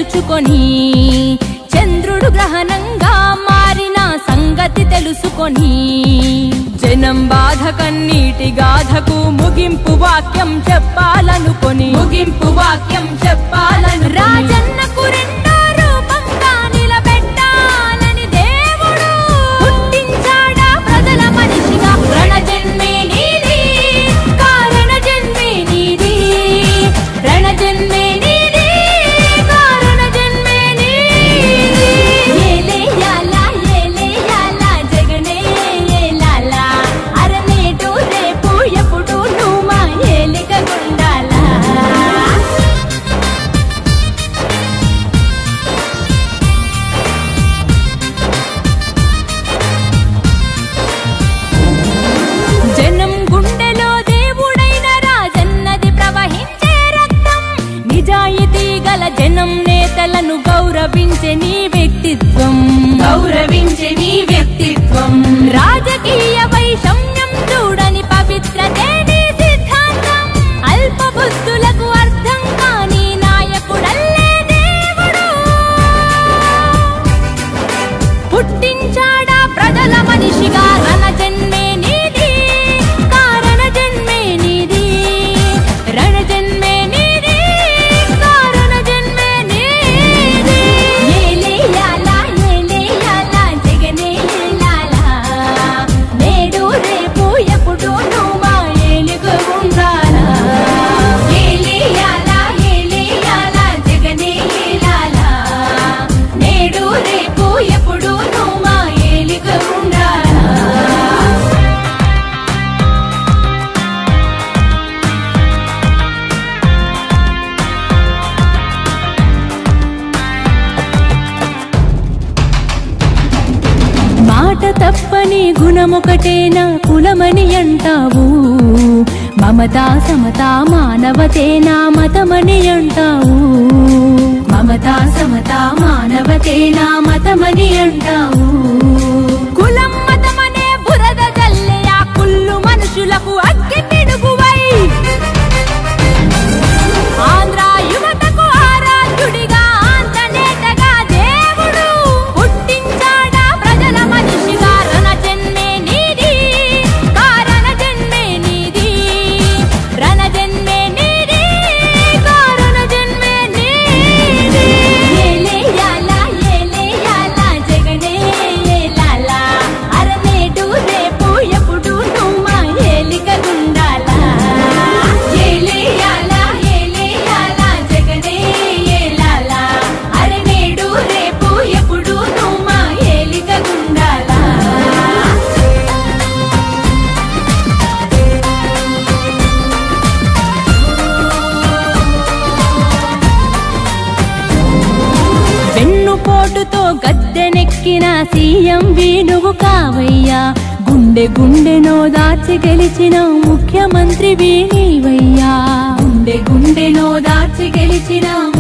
తలుచుకొని చంద్రుడు గ్రహణంగా మారిన సంగతి తెలుసుకొని జనం బాధ కన్నీటి గాథకు ముగింపు వాక్యం చెప్పాలనుకొని ముగింపు వాక్యం చెప్పాలను రాజన్నకు రెండో రూపంగా నిలబెట్టాలని దేవుడు పుట్టించాడా ప్రజల మనిషిగా రణజన్మే నీది కారణ జన్మే నీది రణజన్మే నీది కారణ జన్మే నీది ఏలే యాలా ఏలే యాలా జగనే ఏలాలా అరనేటు రేపు ఎప్పుడు నువ్వు మా ఏలిక గుండాలా జనం గుండెలో దేవుడైన రాజన్నది ప్రవహించే రక్తం నిజాయితీ గల జనం నేతలను గౌరవించే నీ వ్యక్తిత్వం గౌరవించే నీ వ్యక్తిత్వం రాజకీయ వైషమ్యం చూడని పవిత్రతే నీ సిద్ధాంతం అల్ప బుద్ధులకు అర్థం కాని నాయకుడల్లే దేవుడు పుట్టించాడా ప్రజల మనిషిగా రణ జన్మే నీది కారణ జన్మే నీది రణ జన్మే నీది కారణ జన్మే నీది ఏలే యాలా ఏలే యాలా జగనే ఏలాలా నేడు రేపు ఎప్పుడు నువ్వు మా ఏలుగు ఉండాలా ఏలే యాలా ఏలే యాలా జగనే ఏలాలా నేడు రేపు ఎప్పుడు నువ్వు మా ఏలిక ఉండాలా మాట తప్పని గుణమొకటేనా కులమని అంటావు మమతా సమతా మానవతేనా మతమని అంటావు మమతా సమతా మానవతేనా మతమని అంటావు కులం మతమనే బురద జల్లే ఆ కుళ్ళు మనుషులకు అగ్గి పిడుగువై ఆంధ్ర యువతకు ఆరాధ్యుడిగా ఆంతనేతగా దేవుడు పుట్టించాడా ప్రజల మనిషిగా రణ జన్మే నీది కారణ జన్మే నీది రణ జన్మే నీది కారణ జన్మే నీది ఏలే యాలా ఏలే యాలా జగనే ఏలాలా అరనేటు రేపు ఎప్పుడు నువ్వు మా ఏలిక గుండాలా ఏలే యాలా ఏలే యాలా జగనే ఏలాలా అరే నేడు రేపు ఎప్పుడు నువ్వు మా ఏలిక గుండాలా వెన్నుపోటుతో గద్దెనెక్కిన సీఎం వేణువు కావయ్యా గుండె గుండెనో దాచి గెలిచిన ముఖ్యమంత్రి వీణీవయ్యా గుండె గుండెనో దాచి గెలిచిన